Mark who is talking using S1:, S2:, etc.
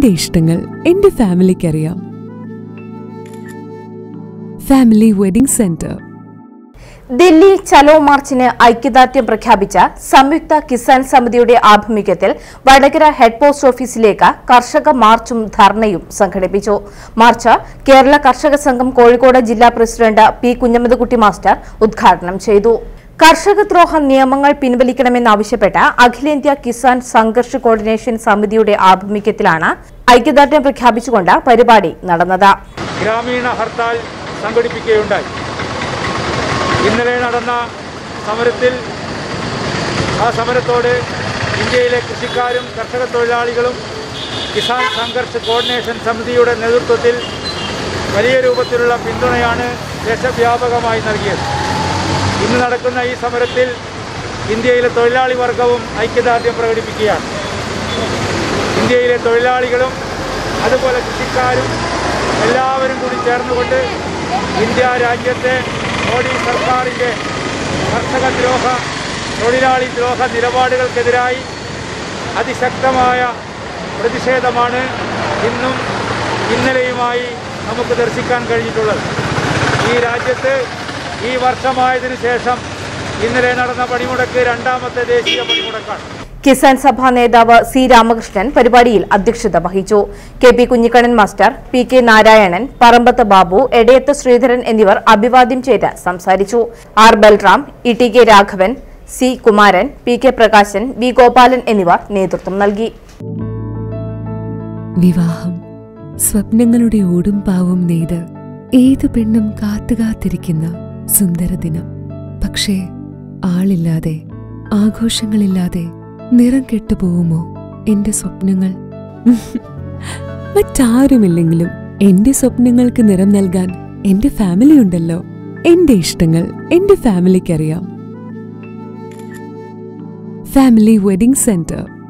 S1: എന്റെ ഇഷ്ടങ്ങൾ എന്റെ ഫാമിലിക്കറിയാം family wedding centre
S2: Delhi Chalo മാർച്ചിന് ഐക്യദാർഢ്യം പ്രഖ്യാപിച്ച സംയുക്ത കിസാൻ സമിതിയുടെ ആഭിമുഖ്യത്തിൽ വടകര ഹെഡ് പോസ്റ്റ് ഓഫീസിലേക്ക് കർഷക മാർച്ചും ധർണയും സംഘടിപ്പിച്ചു മാർച്ച് കേരള കർഷക സംഘം കോഴിക്കോട് ജില്ലാ പ്രസിഡന്റ് പി കുഞ്ഞമ്മദുകുട്ടി മാസ്റ്റർ ഉദ്ഘാടനം ചെയ്തു കർഷകദ്രോഹ നിയമങ്ങൾ പിൻവലിക്കണമെന്നാവശ്യപ്പെട്ട് അഖിലേന്ത്യാ കിസാൻ സംഘർഷ് കോർഡിനേഷൻ സമിതിയുടെ ആഭിമുഖ്യത്തിലാണ് ഐക്യദാർഢ്യം പ്രഖ്യാപിച്ചുകൊണ്ട് പരിപാടി നടന്നത്
S3: ഗ്രാമീണ ഹർത്താൽ സംഘടിപ്പിക്കുകയുണ്ടായി ഇന്നലെ നടന്ന സമരത്തിൽ ആ സമരത്തോട് ഇന്ത്യയിലെ കൃഷിക്കാരും കർഷക തൊഴിലാളികളും കിസാൻ സംഘർഷ് കോർഡിനേഷൻ സമിതിയുടെ നേതൃത്വത്തിൽ വലിയ രൂപത്തിലുള്ള പിന്തുണയാണ് ദേശവ്യാപകമായി നൽകിയത് ഇന്ന് നടക്കുന്ന ഈ സമരത്തിൽ ഇന്ത്യയിലെ തൊഴിലാളി വർഗവും ഐക്യദാർഢ്യം പ്രകടിപ്പിക്കുകയാണ് ഇന്ത്യയിലെ തൊഴിലാളികളും അതുപോലെ കൃഷിക്കാരും എല്ലാവരും കൂടി ചേർന്നുകൊണ്ട് ഇന്ത്യ രാജ്യത്തെ മോഡി സർക്കാരിൻ്റെ കർഷക ദ്രോഹ തൊഴിലാളി ദ്രോഹ നിലപാടുകൾക്കെതിരായി അതിശക്തമായ പ്രതിഷേധമാണ് ഇന്നും ഇന്നലെയുമായി നമുക്ക് ദർശിക്കാൻ കഴിഞ്ഞിട്ടുള്ളത് ഈ രാജ്യത്ത് ഈ വർഷമായതിനു ശേഷം ഇന്നലെ നടന്ന പണിമുടക്ക് രണ്ടാമത്തെ ദേശീയ പണിമുടക്കാണ്
S2: കിസാൻ സഭാ നേതാവ് സി രാമകൃഷ്ണൻ പരിപാടിയിൽ അധ്യക്ഷത വഹിച്ചു K P Kunhikannan master P K Narayanan Parambath Babu Edayath Sreedharan എന്നിവർ അഭിവാദ്യം ചെയ്ത് സംസാരിച്ചു R Balram E T K Raghavan C Kumaran P K Prakashan V Gopalan എന്നിവർ നേതൃത്വം നൽകി
S1: വിവാഹം സ്വപ്നങ്ങളുടെ ഓടും പാവും നെയ്ത് ഏതു പെണ്ണും കാത്തുകാത്തിരിക്കുന്ന സുന്ദര ദിനം പക്ഷേ ആളില്ലാതെ ആഘോഷങ്ങളില്ലാതെ നിറം കെട്ടുപോകുമോ എന്റെ സ്വപ്നങ്ങൾ മറ്റാരുമില്ലെങ്കിലും എന്റെ സ്വപ്നങ്ങൾക്ക് നിറം നൽകാൻ എന്റെ ഫാമിലി ഉണ്ടല്ലോ എന്റെ ഇഷ്ടങ്ങൾ എന്റെ ഫാമിലിക്കറിയാം ഫാമിലി വെഡിംഗ് സെന്റർ